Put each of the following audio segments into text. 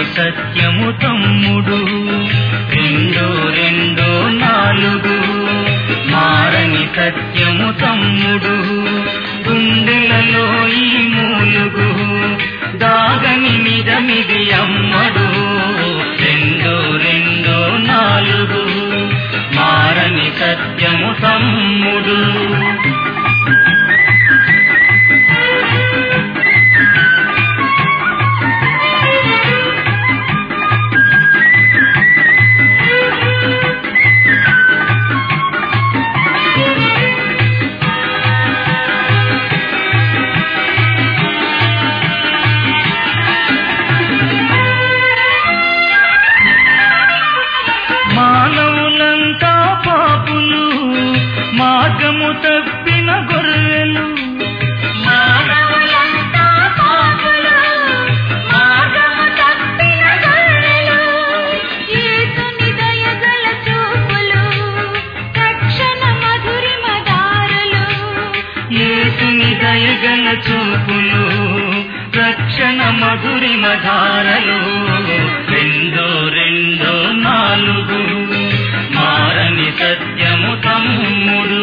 సత్యము తమ్ముడు రెండు రెండు నాలుగు మారని సత్యము తమ్ముడు గుండెలలో ఈ మూలుగు దాగని నిజమిది అమ్మడు రెండు రెండు నాలుగు మారని సత్యము తమ్ముడు మానవులంతా పాపులు మార్గము తప్పిన గొర్రెలు మానవులంతా పాపులు, మార్గము తప్పిన గొర్రెలు. యేసుని దయగల చూపులు, రక్షణ మధురిమ దారులు. యేసుని దయగల చూపులు రక్షణ మధురిమ ధారలు రెండో రెండో నాలుగు మారని సత్యము తమ్ముడు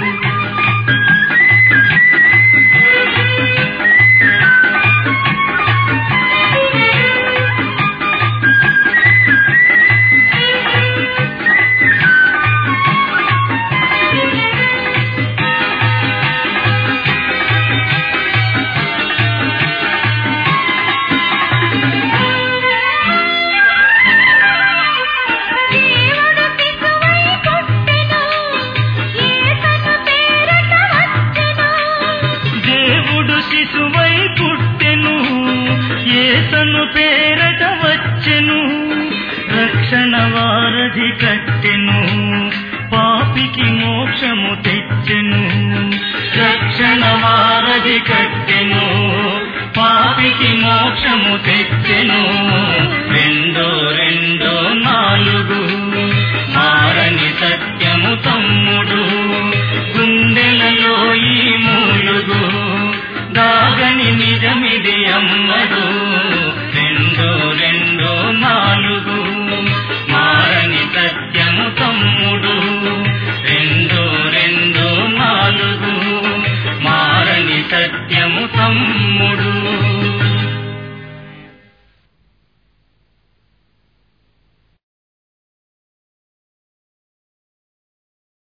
దేవుడు శిశువై పుట్టెను, యేసను పేరట వచ్చెను. దేవుడు శిశువై పుట్టెను ఏసను పేరట వచ్చెను రక్షణ వారధి కట్టెను పాపికి మోక్షము తెచ్చెను రక్షణ వారధి కట్టెను పాపికి మోక్షము తెచ్చెను రెండో రెండో నాలుగు మారని సత్యము తమ్ముడు గుండెలలో ఈ మూలుగు దాగని నిజమిది అమ్మడు